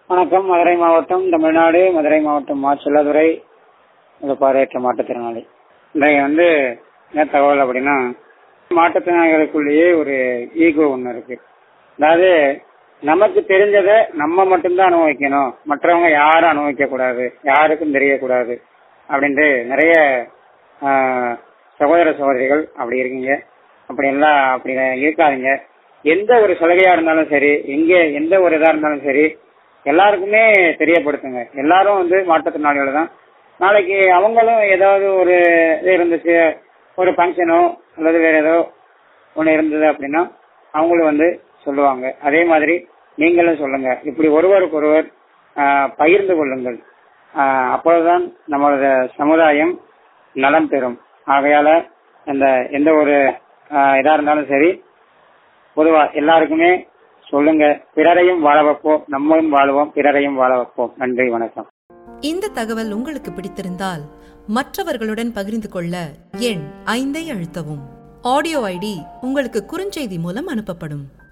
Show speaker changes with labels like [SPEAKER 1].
[SPEAKER 1] வணக்கம் மதுரை மாவட்டம் தமிழ்நாடு மதுரை மாவட்டம் மா செல்லதுரை இந்த பார்வையற்ற மாற்றுத்திறனாளி இன்றைய வந்து என்ன தகவல் அப்படின்னா மாற்றுத்திறனாளிகளுக்குள்ளேயே ஒரு ஈகோ ஒன்று இருக்கு அதாவது நமக்கு தெரிஞ்சதை நம்ம மட்டும்தான் அனுபவிக்கணும் மற்றவங்க யாரும் அனுபவிக்க கூடாது யாருக்கும் தெரியக்கூடாது அப்படின்ட்டு நிறைய ஆஹ், சகோதர சகோதரிகள் அப்படி இருக்கீங்க அப்படி எல்லாம் அப்படி இருக்காதீங்க எந்த ஒரு சலுகையா இருந்தாலும் சரி எங்க எந்த ஒரு இதா இருந்தாலும் சரி எல்லாருக்குமே தெரியப்படுத்துங்க எல்லாரும் வந்து மாற்றுத்திறனாளிகள் தான் நாளைக்கு அவங்களும் ஏதாவது ஒரு இது இருந்துச்சு ஒரு ஃபங்க்ஷனோ அல்லது வேற ஏதோ ஒன்று இருந்தது அப்படின்னா அவங்களும் வந்து சொல்லுவாங்க அதே மாதிரி நீங்களும் சொல்லுங்க இப்படி ஒருவருக்கு ஒருவர் ஆஹ், பகிர்ந்து கொள்ளுங்கள் ஆஹ், அப்பொழுதுதான் நம்மளோட சமுதாயம் நலம் பெறும் ஆகையால இந்த எந்த ஒரு ஆஹ், இதா இருந்தாலும் சரி பொதுவா எல்லாருக்குமே சொல்லுங்க பிறரையும் வாழ வைப்போம் நம்மளும் வாழுவோம் பிறரையும் வாழ வைப்போம் நன்றி வணக்கம்
[SPEAKER 2] இந்த தகவல் உங்களுக்கு பிடித்திருந்தால் மற்றவர்களுடன் பகிர்ந்து கொள்ள எண் ஐந்தை அழுத்தவும் ஆடியோ ஐடி உங்களுக்கு குறுஞ்செய்தி மூலம் அனுப்பப்படும்